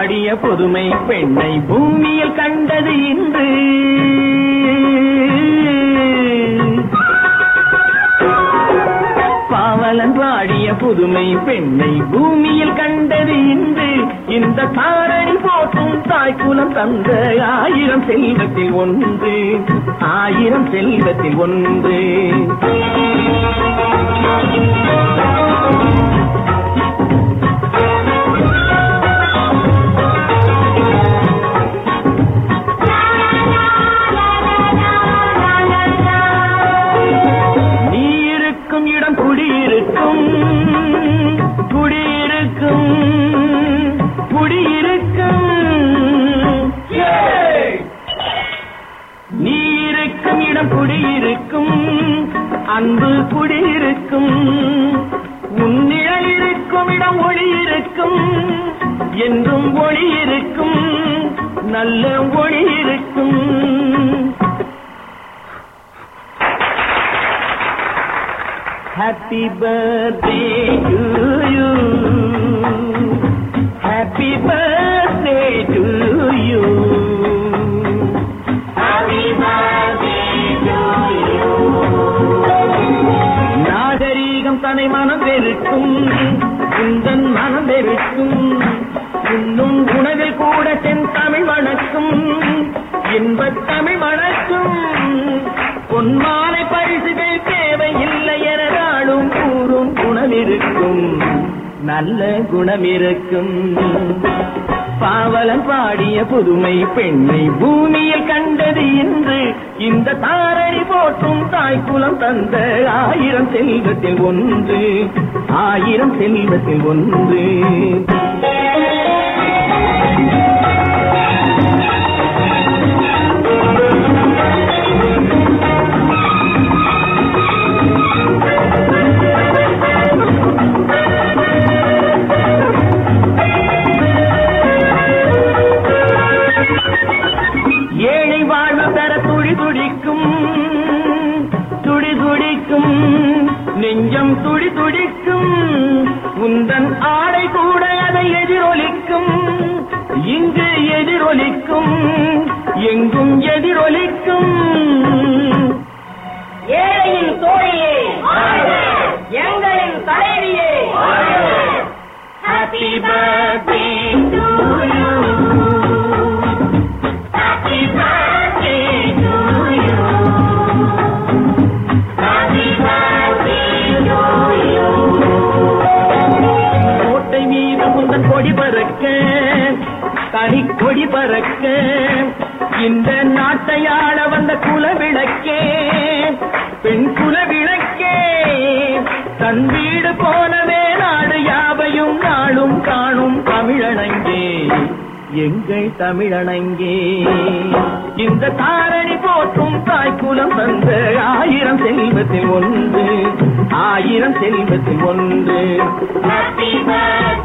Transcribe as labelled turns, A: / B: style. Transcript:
A: பாடிய புதுமை பெண்ணை பூமியில் கண்டது இன்று பாவலன் பாடிய புதுமை பெண்ணை பூமியில் கண்டது இன்று இந்த தாரணி போற்றும் தாய்க்குலம் தந்த ஆயிரம் செல்வத்தில் ஒன்று ஆயிரம் செல்வத்தில் ஒன்று நீ இருக்கும் இடம் குடியிருக்கும் குடியிருக்கும் குடியிருக்கும் நீ இருக்கும் இடம் குடியிருக்கும் அன்பு குடியிருக்கும் உன் நிழல் இருக்கும் இடம் ஒளி இருக்கும் என்றும் ஒளி இருக்கும் நல்ல ஒளி இருக்கும் Happy birthday to you. Happy birthday to you. Happy birthday to you. நாகரீகம் தன்னை மனம் பெருக்கும் உந்தன் மனம் பெருக்கும் உண்ணும் உணவில் கூட சென் தமிழ் வணக்கும் இன்பத் தமிழ் வணக்கும் பொன்மாலை பரிசுகள் தேவையில்லை என நாளும் கூறும் குணமிருக்கும் நல்ல குணமிருக்கும் பாவலன் பாடிய புதுமை பெண்ணை பூமியில் கண்டது இன்று இந்த தாரணி போற்றும் தாய்க்குலம் தந்த ஆயிரம் செல்வத்தில் ஒன்று ஆயிரம் செல்வத்தில் ஒன்று ஏழை வாழ்வு தர துடி துடிக்கும் துடி துடிக்கும் நெஞ்சம் துடி துடிக்கும் உந்தன் ஆடை கூட அதை எதிரொலிக்கும் இங்கு எதிரொலிக்கும் எங்கும் எதிரொலிக்கும்
B: ஏழையின் தோழியே எங்களின் தலைவியே
A: Happy birthday to you. Happy birthday to you. Happy birthday to you. கோட்டை மீது முந்தன் கொடி பறக்க தனி கொடி பறக்க இந்த நாட்டை ஆள வந்த குல விளக்கே பெண் குல விளக்கே தன் வீடு போனவே நாடு யாவையும் நாளும் காணும் தமிழனங்கே எங்கள் தமிழனங்கே இந்த தாரணி போற்றும் தாய்க்குலம் தந்த ஆயிரம் செல்வத்தில் ஒன்று ஆயிரம் செல்வத்தில் ஒன்று Happy birthday